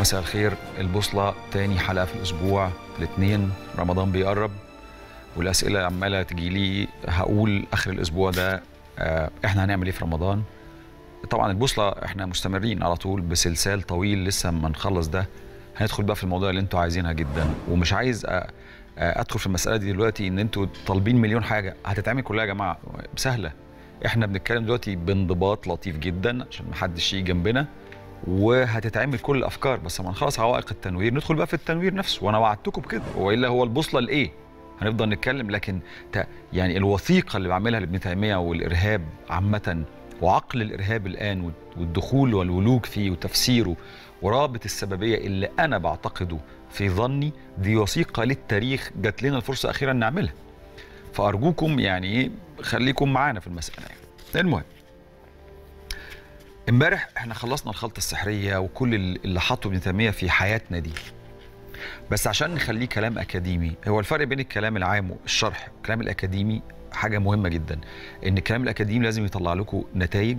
مساء الخير البوصلة تاني حلقة في الأسبوع الاثنين رمضان بيقرب والأسئلة عمالة تجي لي هقول آخر الأسبوع ده آه، إحنا هنعمل إيه في رمضان طبعا البوصلة إحنا مستمرين على طول بسلسال طويل لسه ما نخلص ده هندخل بقى في الموضوع اللي انتوا عايزينها جدا ومش عايز أ- أ- ادخل في المساله دي دلوقتي ان انتوا طالبين مليون حاجه هتتعمل كلها يا جماعه سهله احنا بنتكلم دلوقتي بانضباط لطيف جدا عشان محدش يجي جنبنا وهتتعمل كل الافكار بس لما نخلص عوائق التنوير ندخل بقى في التنوير نفسه وانا وعدتكم بكده والا هو البوصله لايه هنفضل نتكلم لكن ت- يعني الوثيقه اللي بعملها لابن تيميه والارهاب عامه وعقل الارهاب الان والدخول والولوج فيه وتفسيره ورابط السببيه اللي انا بعتقده في ظني دي وثيقه للتاريخ جات لنا الفرصه اخيرا نعملها فارجوكم يعني ايه خليكم معانا في المساله يعني المهم امبارح احنا خلصنا الخلطه السحريه وكل اللي حطه ابن تيميه في حياتنا دي بس عشان نخليه كلام اكاديمي هو الفرق بين الكلام العام والشرح والكلام الاكاديمي حاجه مهمه جدا ان الكلام الاكاديمي لازم يطلع لكم نتائج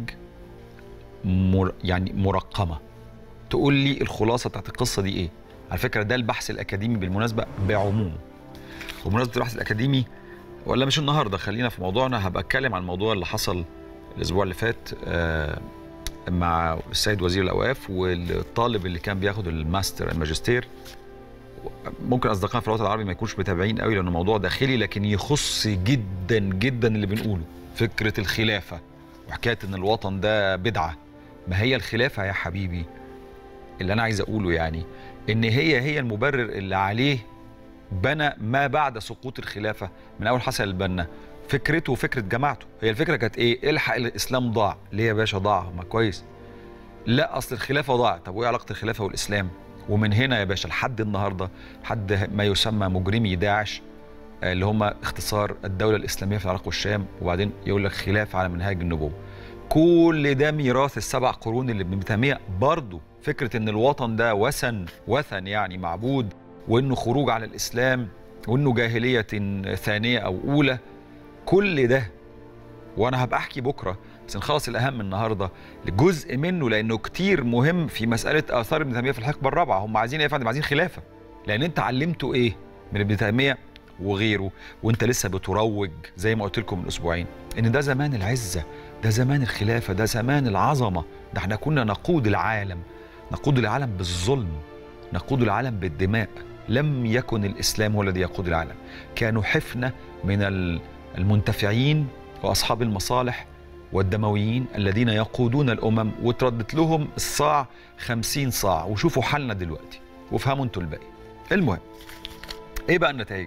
مر يعني مرقمه تقول لي الخلاصه بتاعت القصه دي ايه على فكره ده البحث الاكاديمي بالمناسبه بعمومه وبمناسبه البحث الاكاديمي ولا مش النهارده خلينا في موضوعنا هبقى اتكلم عن الموضوع اللي حصل الاسبوع اللي فات آه مع السيد وزير الاوقاف والطالب اللي كان بياخد الماستر الماجستير ممكن اصدقائنا في الوطن العربي ما يكونوش متابعين قوي لانه موضوع داخلي لكن يخص جدا جدا اللي بنقوله فكره الخلافه وحكايه ان الوطن ده بدعه ما هي الخلافه يا حبيبي اللي انا عايز اقوله يعني ان هي هي المبرر اللي عليه بنى ما بعد سقوط الخلافه من اول حسن البنا فكرته وفكره جماعته هي الفكره كانت ايه الحق الاسلام ضاع ليه يا باشا ضاع ما كويس لا اصل الخلافه ضاعت طب وايه علاقه الخلافه والاسلام ومن هنا يا باشا لحد النهارده حد ما يسمى مجرمي داعش آه، اللي هم اختصار الدوله الاسلاميه في العراق والشام وبعدين يقول لك خلاف على منهاج النبوه كل ده ميراث السبع قرون اللي ابن تيميه برضه فكره ان الوطن ده وثن وثن يعني معبود وانه خروج على الاسلام وانه جاهليه ثانيه او اولى كل ده وانا هبقى احكي بكره بس نخلص الاهم النهارده لجزء منه لانه كتير مهم في مساله اثار ابن تيميه في الحقبه الرابعه هم عايزين ايه يا فندم عايزين خلافه لان انت علمته ايه من ابن تيميه وغيره وانت لسه بتروج زي ما قلت لكم من اسبوعين ان ده زمان العزه ده زمان الخلافه ده زمان العظمه ده احنا كنا نقود العالم نقود العالم بالظلم نقود العالم بالدماء لم يكن الاسلام هو الذي يقود العالم كانوا حفنه من ال- المنتفعين واصحاب المصالح والدمويين الذين يقودون الامم وتردت لهم الصاع خمسين صاع وشوفوا حالنا دلوقتي وافهموا انتوا الباقي المهم ايه بقى النتائج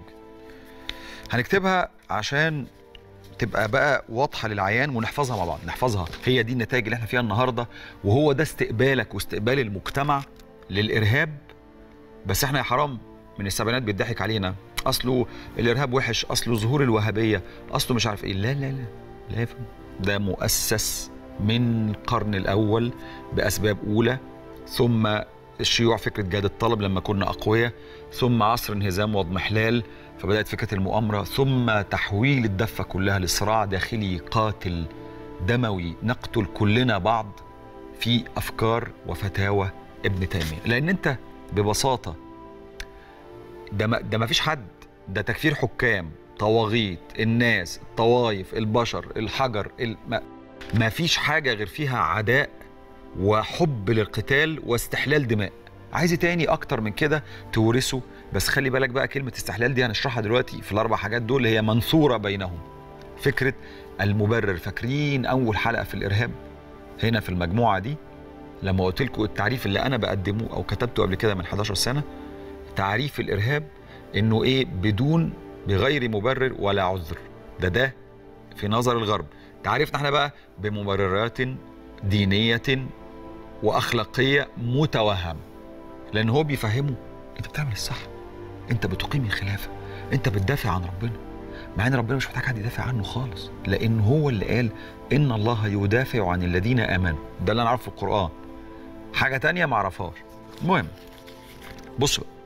هنكتبها عشان تبقى بقى واضحه للعيان ونحفظها مع بعض نحفظها هي دي النتائج اللي احنا فيها النهارده وهو ده استقبالك واستقبال المجتمع للارهاب بس احنا يا حرام من السبعينات بيضحك علينا اصله الارهاب وحش اصله ظهور الوهابيه اصله مش عارف ايه لا لا لا لا يا فندم. ده مؤسس من القرن الاول باسباب اولى ثم الشيوع فكره جهاد الطلب لما كنا اقوياء ثم عصر انهزام واضمحلال فبدات فكره المؤامره ثم تحويل الدفه كلها لصراع داخلي قاتل دموي نقتل كلنا بعض في افكار وفتاوى ابن تيميه لان انت ببساطه ده ما ده ما فيش حد ده تكفير حكام طواغيت الناس الطوايف البشر الحجر ال... ما... ما فيش حاجه غير فيها عداء وحب للقتال واستحلال دماء عايز إيه تاني اكتر من كده تورثه بس خلي بالك بقى كلمه استحلال دي هنشرحها دلوقتي في الاربع حاجات دول هي منثوره بينهم فكره المبرر فاكرين اول حلقه في الارهاب هنا في المجموعه دي لما قلت لكم التعريف اللي انا بقدمه او كتبته قبل كده من 11 سنه تعريف الارهاب انه ايه بدون بغير مبرر ولا عذر ده ده في نظر الغرب تعريفنا احنا بقى بمبررات دينيه واخلاقيه متوهمه لان هو بيفهمه انت بتعمل الصح انت بتقيم الخلافه انت بتدافع عن ربنا مع ان ربنا مش محتاج حد يدافع عنه خالص لان هو اللي قال ان الله يدافع عن الذين امنوا ده اللي انا عارفه في القران حاجه تانية ما اعرفهاش المهم بصوا بقى.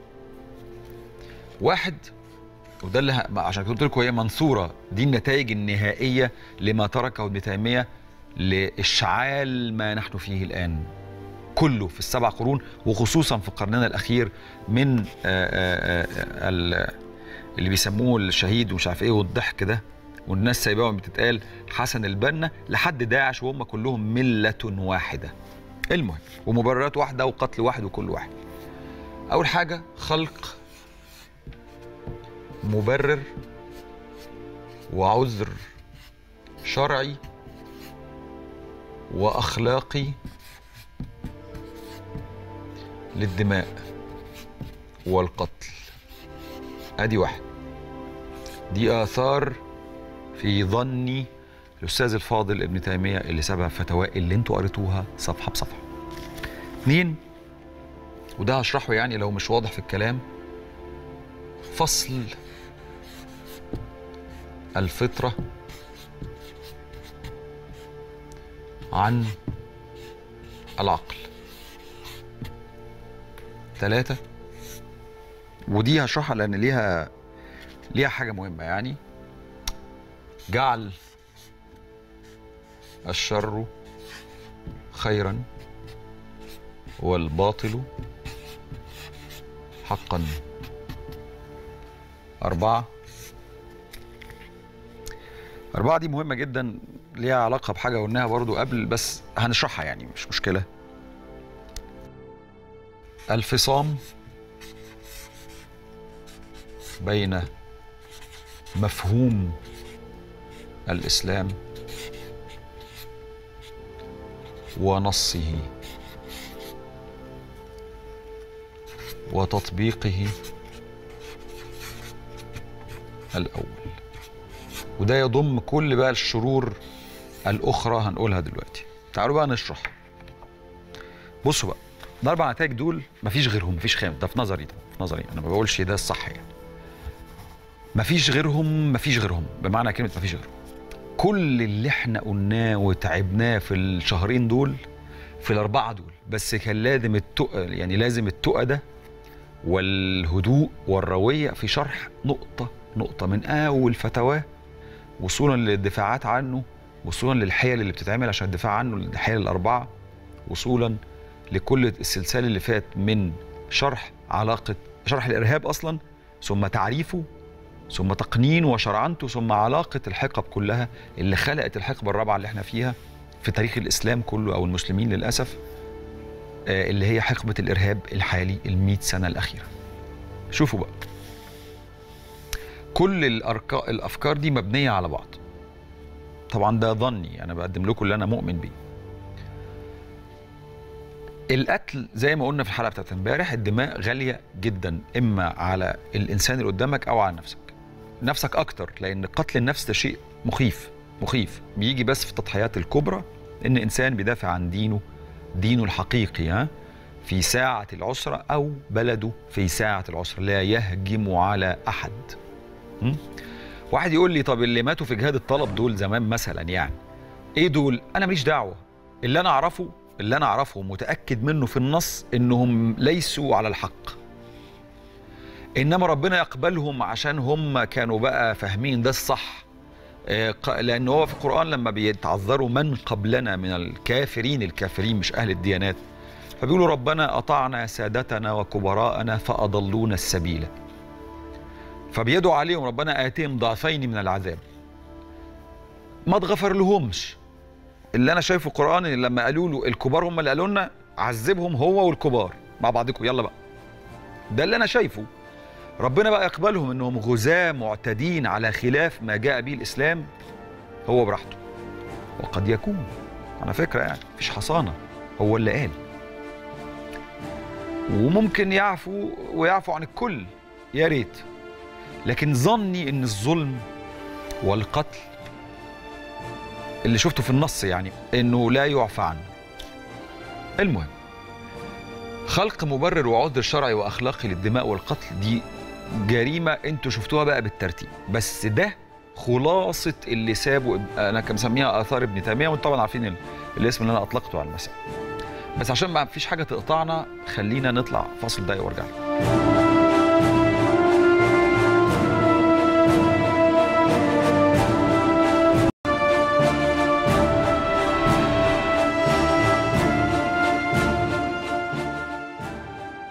واحد وده اللي ه- عشان كده قلت لكم هي منصوره دي النتائج النهائيه لما تركه ابن تيميه لاشعال ما نحن فيه الان كله في السبع قرون وخصوصا في قرننا الاخير من آه، آه، آه، ال- اللي بيسموه الشهيد ومش عارف ايه والضحك ده والناس سايباهم بتتقال حسن البنا لحد داعش وهم كلهم مله واحده المهم ومبررات واحده وقتل واحد وكل واحد اول حاجه خلق مبرر وعذر شرعي واخلاقي للدماء والقتل ادي واحد دي اثار في ظني الاستاذ الفاضل ابن تيميه اللي سابها فتاوى اللي انتوا قريتوها صفحه بصفحه اثنين وده هشرحه يعني لو مش واضح في الكلام فصل الفطره عن العقل ثلاثة ودي هشرحها لأن ليها ليها حاجة مهمة يعني جعل الشر خيرا والباطل حقا أربعة أربعة دي مهمة جدا ليها علاقة بحاجة قلناها برضو قبل بس هنشرحها يعني مش مشكلة الفصام بين مفهوم الإسلام ونصه وتطبيقه الأول وده يضم كل بقى الشرور الأخرى هنقولها دلوقتي تعالوا بقى نشرح بصوا بقى الأربع نتائج دول مفيش غيرهم مفيش خامس ده في نظري ده في نظري أنا ما بقولش ده الصح يعني مفيش غيرهم مفيش غيرهم بمعنى كلمة مفيش غيرهم كل اللي احنا قلناه وتعبناه في الشهرين دول في الأربعة دول بس كان لازم التقى يعني لازم التقى ده والهدوء والروية في شرح نقطة نقطة من أول فتواه وصولا للدفاعات عنه وصولا للحيل اللي بتتعمل عشان الدفاع عنه الحيل الأربعة وصولا لكل السلسال اللي فات من شرح علاقة شرح الإرهاب أصلا ثم تعريفه ثم تقنين وشرعنته ثم علاقة الحقب كلها اللي خلقت الحقبة الرابعة اللي احنا فيها في تاريخ الإسلام كله أو المسلمين للأسف آه، اللي هي حقبة الإرهاب الحالي المئة سنة الأخيرة شوفوا بقى كل الأركا... الأفكار دي مبنية على بعض طبعا ده ظني أنا بقدم لكم اللي أنا مؤمن بيه القتل زي ما قلنا في الحلقة بتاعت امبارح الدماء غالية جدا إما على الإنسان اللي قدامك أو على نفسك نفسك أكتر لأن قتل النفس ده شيء مخيف مخيف بيجي بس في التضحيات الكبرى إن إنسان بيدافع عن دينه دينه الحقيقي ها في ساعة العسرة أو بلده في ساعة العسرة لا يهجم على أحد م? واحد يقول لي طب اللي ماتوا في جهاد الطلب دول زمان مثلا يعني ايه دول انا ماليش دعوه اللي انا اعرفه اللي انا اعرفه متاكد منه في النص انهم ليسوا على الحق انما ربنا يقبلهم عشان هم كانوا بقى فاهمين ده الصح آه، ق- لان هو في القران لما بيتعذروا من قبلنا من الكافرين الكافرين مش اهل الديانات فبيقولوا ربنا اطعنا سادتنا وكبراءنا فاضلونا السبيل فبيدعوا عليهم ربنا آتيهم ضعفين من العذاب ما اتغفر لهمش اللي انا شايفه القران إن لما قالوا له الكبار هم اللي قالوا لنا عذبهم هو والكبار مع بعضكم يلا بقى ده اللي انا شايفه ربنا بقى يقبلهم انهم غزاة معتدين على خلاف ما جاء به الاسلام هو براحته وقد يكون على فكره يعني مفيش حصانه هو اللي قال وممكن يعفو ويعفو عن الكل يا ريت لكن ظني ان الظلم والقتل اللي شفته في النص يعني انه لا يعفى عنه المهم خلق مبرر وعذر شرعي واخلاقي للدماء والقتل دي جريمه انتوا شفتوها بقى بالترتيب بس ده خلاصه اللي سابه اب- انا كان مسميها اثار ابن تيميه وانتوا طبعا عارفين ال- الاسم اللي انا اطلقته على المساء بس عشان ما فيش حاجه تقطعنا خلينا نطلع فاصل دقيقه وارجع لكم.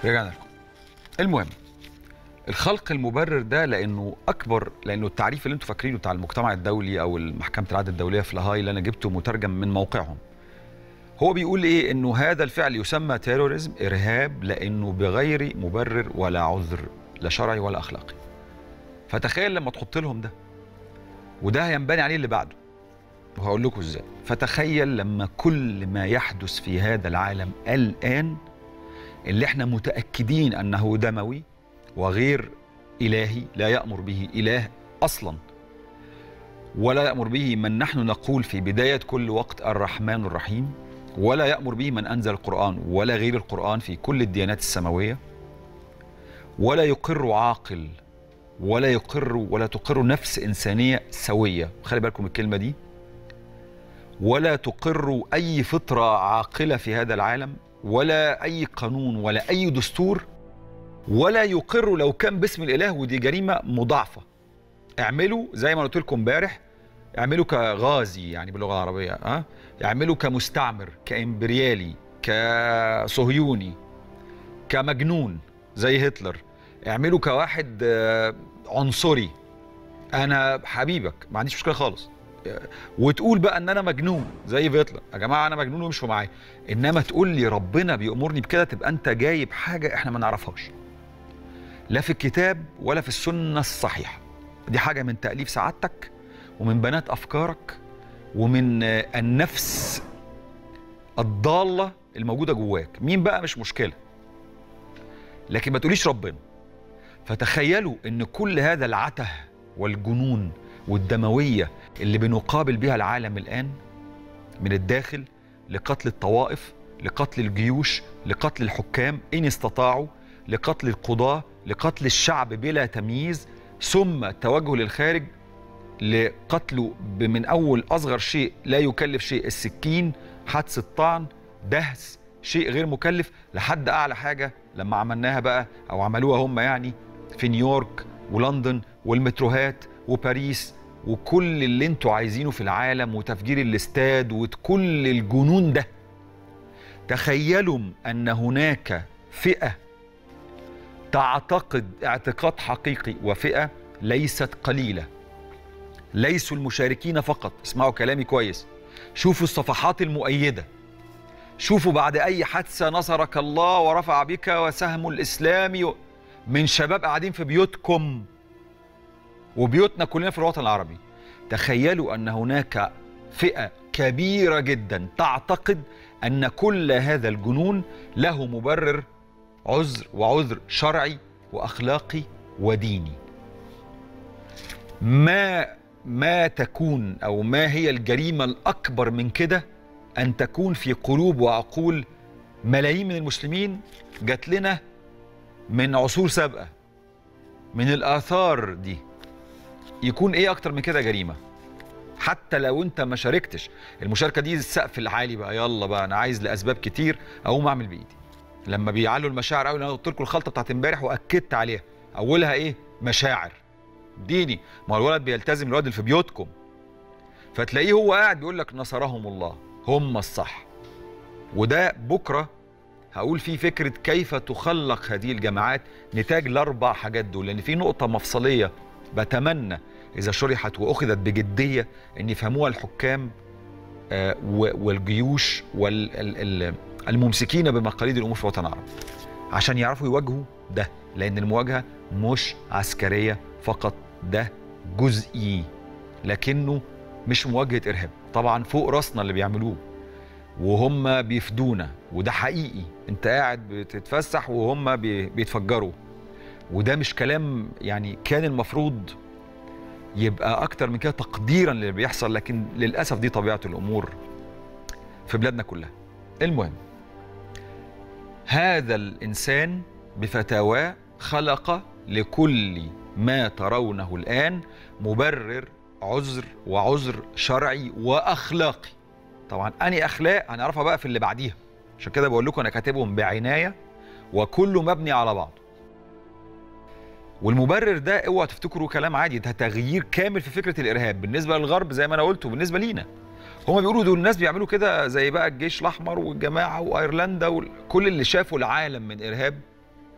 رجعنا لكم المهم الخلق المبرر ده لانه اكبر لانه التعريف اللي انتم فاكرينه بتاع المجتمع الدولي او محكمه العدل الدوليه في لاهاي اللي انا جبته مترجم من موقعهم هو بيقول ايه انه هذا الفعل يسمى تيروريزم ارهاب لانه بغير مبرر ولا عذر لا شرعي ولا اخلاقي فتخيل لما تحط لهم ده وده هينبني عليه اللي بعده وهقول لكم ازاي فتخيل لما كل ما يحدث في هذا العالم الان اللي احنا متاكدين انه دموي وغير الهي لا يامر به اله اصلا ولا يامر به من نحن نقول في بدايه كل وقت الرحمن الرحيم ولا يامر به من انزل القران ولا غير القران في كل الديانات السماويه ولا يقر عاقل ولا يقر ولا تقر نفس انسانيه سويه خلي بالكم الكلمه دي ولا تقر اي فطره عاقله في هذا العالم ولا اي قانون ولا اي دستور ولا يقر لو كان باسم الاله ودي جريمه مضاعفه اعملوا زي ما قلت لكم امبارح اعملوا كغازي يعني باللغه العربيه ها أه؟ اعملوا كمستعمر كامبريالي كصهيوني كمجنون زي هتلر اعملوا كواحد عنصري انا حبيبك ما عنديش مشكله خالص وتقول بقى ان انا مجنون زي فيتلر يا جماعه انا مجنون وامشوا معايا انما تقول لي ربنا بيامرني بكده تبقى انت جايب حاجه احنا ما نعرفهاش لا في الكتاب ولا في السنه الصحيحه دي حاجه من تاليف سعادتك ومن بنات افكارك ومن النفس الضاله الموجوده جواك مين بقى مش مشكله لكن ما تقوليش ربنا فتخيلوا ان كل هذا العته والجنون والدمويه اللي بنقابل بها العالم الان من الداخل لقتل الطوائف لقتل الجيوش لقتل الحكام ان استطاعوا لقتل القضاه لقتل الشعب بلا تمييز ثم التوجه للخارج لقتله من اول اصغر شيء لا يكلف شيء السكين حدس الطعن دهس شيء غير مكلف لحد اعلى حاجه لما عملناها بقى او عملوها هم يعني في نيويورك ولندن والمتروهات وباريس وكل اللي انتوا عايزينه في العالم وتفجير الاستاد وكل الجنون ده تخيلوا ان هناك فئه تعتقد اعتقاد حقيقي وفئه ليست قليله ليسوا المشاركين فقط اسمعوا كلامي كويس شوفوا الصفحات المؤيده شوفوا بعد اي حادثه نصرك الله ورفع بك وسهم الاسلام من شباب قاعدين في بيوتكم وبيوتنا كلنا في الوطن العربي تخيلوا ان هناك فئه كبيره جدا تعتقد ان كل هذا الجنون له مبرر عذر وعذر شرعي واخلاقي وديني ما ما تكون او ما هي الجريمه الاكبر من كده ان تكون في قلوب وعقول ملايين من المسلمين جات لنا من عصور سابقه من الاثار دي يكون ايه اكتر من كده جريمه حتى لو انت ما شاركتش المشاركه دي السقف العالي بقى يلا بقى انا عايز لاسباب كتير اقوم اعمل بايدي لما بيعلوا المشاعر قوي انا قلت لكم الخلطه بتاعت امبارح واكدت عليها اولها ايه مشاعر ديني ما هو الولد بيلتزم الولد اللي في بيوتكم فتلاقيه هو قاعد بيقول لك نصرهم الله هم الصح وده بكره هقول فيه فكره كيف تخلق هذه الجماعات نتاج الاربع حاجات دول لان في نقطه مفصليه بتمنى اذا شرحت واخذت بجديه ان يفهموها الحكام آه والجيوش والممسكين بمقاليد الامور في الوطن العربي عشان يعرفوا يواجهوا ده لان المواجهه مش عسكريه فقط ده جزئي لكنه مش مواجهه ارهاب طبعا فوق راسنا اللي بيعملوه وهم بيفدونا وده حقيقي انت قاعد بتتفسح وهم بيتفجروا وده مش كلام يعني كان المفروض يبقى اكتر من كده تقديرا للي بيحصل لكن للاسف دي طبيعه الامور في بلادنا كلها المهم هذا الانسان بفتاواه خلق لكل ما ترونه الان مبرر عذر وعذر شرعي واخلاقي طبعا اني اخلاق هنعرفها بقى في اللي بعديها عشان كده بقول لكم انا كاتبهم بعنايه وكله مبني على بعض والمبرر ده اوعوا تفتكروا كلام عادي ده تغيير كامل في فكره الارهاب بالنسبه للغرب زي ما انا قلت وبالنسبه لينا هما بيقولوا دول الناس بيعملوا كده زي بقى الجيش الاحمر والجماعه وايرلندا وكل اللي شافوا العالم من ارهاب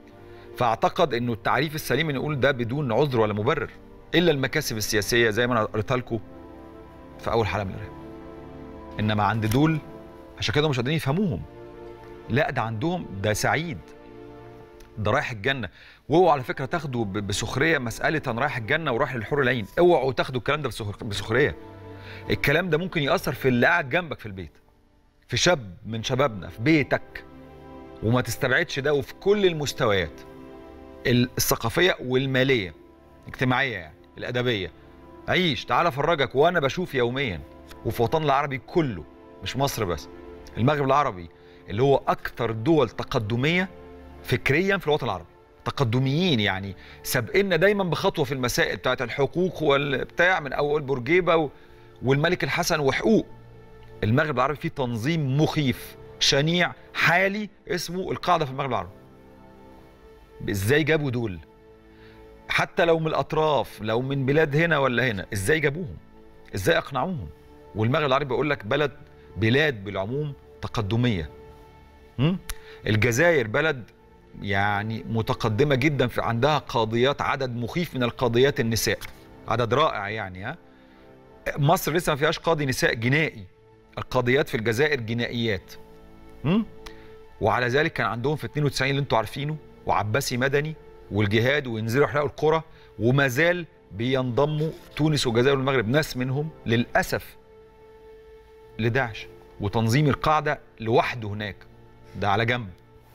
فاعتقد انه التعريف السليم ان نقول ده بدون عذر ولا مبرر الا المكاسب السياسيه زي ما انا قريتها لكم في اول حلقه من الارهاب انما عند دول عشان كده مش قادرين يفهموهم لا ده عندهم ده سعيد ده رايح الجنه واوعوا على فكره تاخدوا ب- بسخريه مساله انا رايح الجنه ورايح للحور العين اوعوا تاخدوا الكلام ده بسخ- بسخريه الكلام ده ممكن ياثر في اللي قاعد جنبك في البيت في شاب من شبابنا في بيتك وما تستبعدش ده وفي كل المستويات الثقافيه والماليه الاجتماعيه يعني الادبيه عيش تعال افرجك وانا بشوف يوميا وفي وطننا العربي كله مش مصر بس المغرب العربي اللي هو اكثر دول تقدميه فكريا في الوطن العربي تقدميين يعني سابقنا دايما بخطوه في المسائل بتاعت الحقوق والبتاع من اول بورجيبه و- والملك الحسن وحقوق المغرب العربي فيه تنظيم مخيف شنيع حالي اسمه القاعده في المغرب العربي ازاي جابوا دول حتى لو من الاطراف لو من بلاد هنا ولا هنا ازاي جابوهم ازاي اقنعوهم والمغرب العربي بيقول لك بلد بلاد بالعموم تقدميه م? الجزائر بلد يعني متقدمه جدا في عندها قاضيات عدد مخيف من القاضيات النساء عدد رائع يعني ها مصر لسه ما فيهاش قاضي نساء جنائي القاضيات في الجزائر جنائيات م? وعلى ذلك كان عندهم في 92 اللي انتوا عارفينه وعباسي مدني والجهاد وينزلوا يحرقوا القرى وما زال بينضموا تونس والجزائر والمغرب ناس منهم للاسف لداعش وتنظيم القاعده لوحده هناك ده على جنب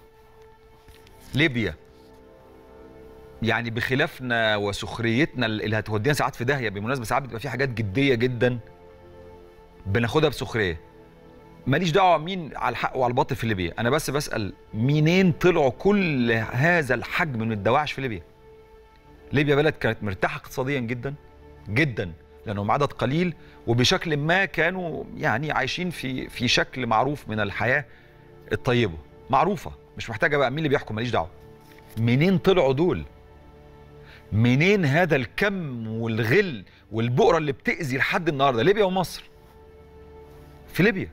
ليبيا يعني بخلافنا وسخريتنا اللي هتودينا ساعات في داهيه بالمناسبه ساعات بتبقى في حاجات جديه جدا بناخدها بسخريه ماليش دعوه مين على الحق وعلى الباطل في ليبيا انا بس بسال منين طلعوا كل هذا الحجم من الدواعش في ليبيا ليبيا بلد كانت مرتاحه اقتصاديا جدا جدا لانهم عدد قليل وبشكل ما كانوا يعني عايشين في في شكل معروف من الحياه الطيبه معروفه مش محتاجه بقى مين اللي بيحكم ماليش دعوه منين طلعوا دول منين هذا الكم والغل والبؤره اللي بتاذي لحد النهارده ليبيا ومصر في ليبيا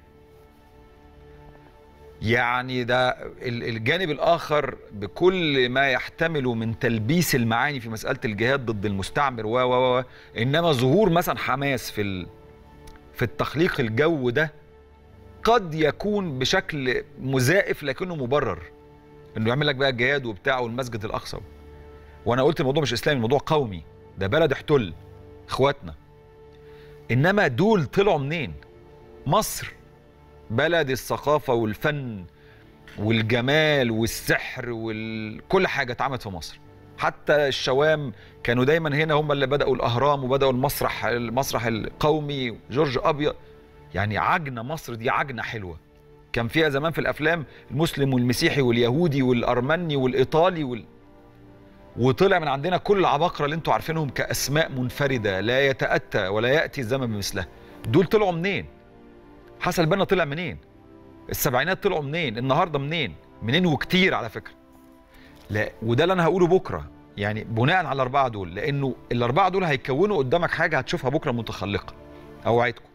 يعني ده ال- الجانب الاخر بكل ما يحتمله من تلبيس المعاني في مساله الجهاد ضد المستعمر و و و انما ظهور مثلا حماس في ال... في التخليق الجو ده قد يكون بشكل مزائف لكنه مبرر انه يعمل لك بقى الجهاد وبتاع والمسجد الاقصى وانا قلت الموضوع مش اسلامي الموضوع قومي ده بلد احتل اخواتنا انما دول طلعوا منين مصر بلد الثقافه والفن والجمال والسحر وكل حاجه اتعملت في مصر حتى الشوام كانوا دايما هنا هم اللي بداوا الاهرام وبداوا المسرح المسرح القومي جورج ابيض يعني عجنه مصر دي عجنه حلوه كان فيها زمان في الافلام المسلم والمسيحي واليهودي والارمني والايطالي وال... وطلع من عندنا كل العباقره اللي انتوا عارفينهم كاسماء منفرده لا يتاتى ولا ياتي الزمن بمثلها دول طلعوا منين حسن البنا طلع منين السبعينات طلعوا منين النهارده منين منين وكتير على فكره لا وده اللي انا هقوله بكره يعني بناء على الاربعه دول لانه الاربعه دول هيكونوا قدامك حاجه هتشوفها بكره متخلقه اوعدكم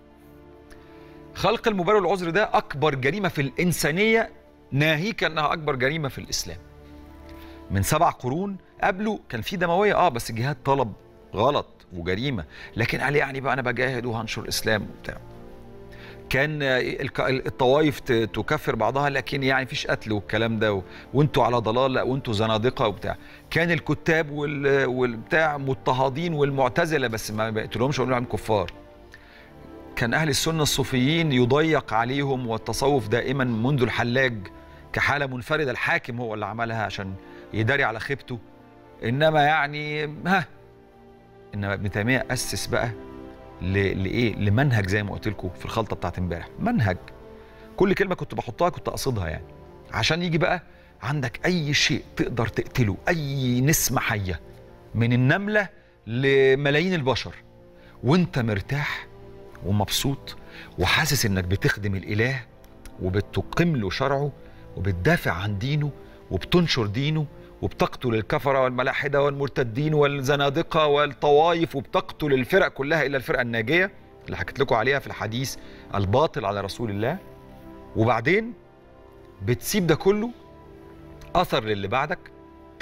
خلق المبرر والعذر ده اكبر جريمه في الانسانيه ناهيك انها اكبر جريمه في الاسلام من سبع قرون قبله كان في دمويه اه بس الجهاد طلب غلط وجريمه لكن قال يعني بقى انا بجاهد وهنشر الاسلام وبتاع كان الك- الطوائف ت- تكفر بعضها لكن يعني فيش قتل والكلام ده و... وانتوا على ضلال لا وانتوا زنادقه وبتاع كان الكتاب وال... والبتاع مضطهدين والمعتزله بس ما بيقتلهمش ويقولوا عليهم كفار كان اهل السنه الصوفيين يضيق عليهم والتصوف دائما منذ الحلاج كحاله منفرده الحاكم هو اللي عملها عشان يداري على خيبته انما يعني ها انما ابن تيميه اسس بقى ل- لايه لمنهج زي ما قلت لكم في الخلطه بتاعت امبارح منهج كل كلمه كنت بحطها كنت اقصدها يعني عشان يجي بقى عندك اي شيء تقدر تقتله اي نسمه حيه من النمله لملايين البشر وانت مرتاح ومبسوط وحاسس انك بتخدم الاله وبتقيم له شرعه وبتدافع عن دينه وبتنشر دينه وبتقتل الكفره والملاحده والمرتدين والزنادقه والطوائف وبتقتل الفرق كلها الا الفرقه الناجيه اللي حكيت لكم عليها في الحديث الباطل على رسول الله وبعدين بتسيب ده كله اثر للي بعدك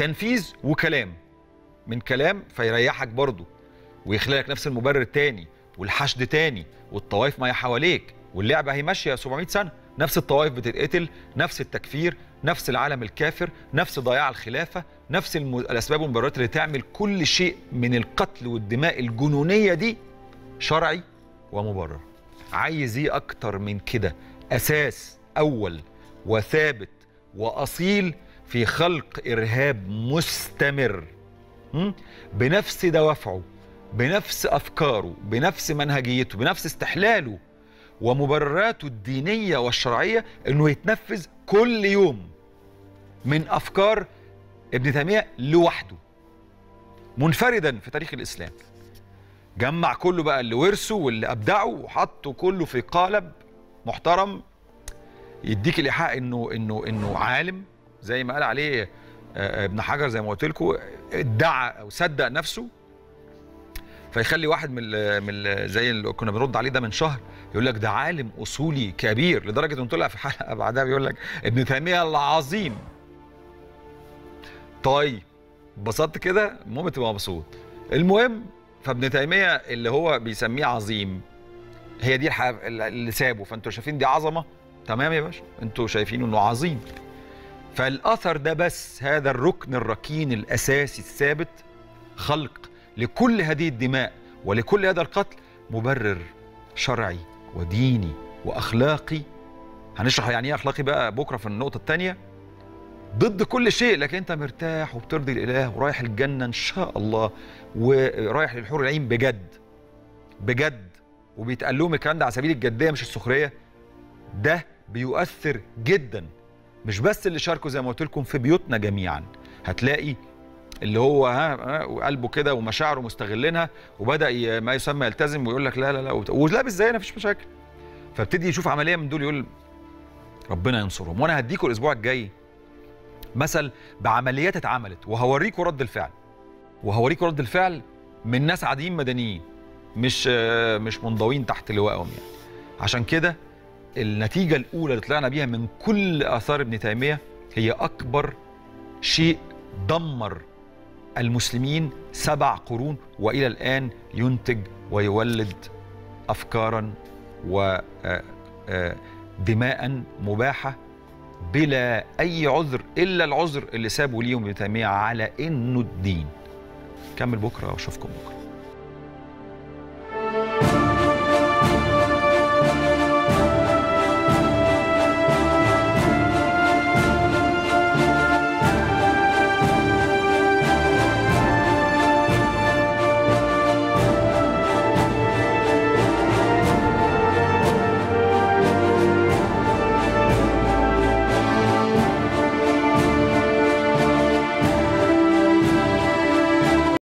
تنفيذ وكلام من كلام فيريحك برضه ويخلق لك نفس المبرر تاني والحشد تاني والطوائف ما حواليك واللعبه هي ماشيه 700 سنه نفس الطوائف بتتقتل نفس التكفير نفس العالم الكافر نفس ضياع الخلافه نفس الم... الاسباب والمبررات اللي تعمل كل شيء من القتل والدماء الجنونيه دي شرعي ومبرر عايز ايه اكتر من كده اساس اول وثابت واصيل في خلق ارهاب مستمر م? بنفس دوافعه بنفس افكاره بنفس منهجيته بنفس استحلاله ومبرراته الدينيه والشرعيه انه يتنفذ كل يوم من افكار ابن تيميه لوحده منفردا في تاريخ الاسلام جمع كله بقى اللي ورثه واللي ابدعه وحطه كله في قالب محترم يديك الايحاء انه انه انه عالم زي ما قال عليه ابن حجر زي ما قلت لكم ادعى او صدق نفسه فيخلي واحد من ال من ال زي اللي كنا بنرد عليه ده من شهر يقول لك ده عالم اصولي كبير لدرجه انه طلع في حلقه بعدها بيقول لك ابن تيميه العظيم طيب اتبسطت كده المهم تبقى مبسوط المهم فابن تيميه اللي هو بيسميه عظيم هي دي الحق اللي سابه فانتوا شايفين دي عظمه تمام يا باشا انتوا شايفين انه عظيم فالاثر ده بس هذا الركن الركين الاساسي الثابت خلق لكل هذه الدماء ولكل هذا القتل مبرر شرعي وديني واخلاقي هنشرح يعني ايه اخلاقي بقى بكره في النقطه الثانيه ضد كل شيء لكن انت مرتاح وبترضي الاله ورايح الجنه ان شاء الله ورايح للحور العين بجد بجد وبيتقال لهم الكلام ده على سبيل الجديه مش السخريه ده بيؤثر جدا مش بس اللي شاركوا زي ما قلت لكم في بيوتنا جميعا هتلاقي اللي هو ها وقلبه كده ومشاعره مستغلينها وبدا ما يسمى يلتزم ويقول لك لا لا لا ولابس زينا مفيش مشاكل فابتدي يشوف عمليه من دول يقول ربنا ينصرهم وانا هديكم الاسبوع الجاي مثل بعمليات اتعملت وهوريكم رد الفعل وهوريكم رد الفعل من ناس عاديين مدنيين مش مش منضوين تحت لواءهم يعني عشان كده النتيجه الاولى اللي طلعنا بيها من كل اثار ابن تيميه هي اكبر شيء دمر المسلمين سبع قرون والى الان ينتج ويولد افكارا ودماء مباحه بلا اي عذر الا العذر اللي سابوا ليهم ابن تيميه على انه الدين كمل بكره واشوفكم بكره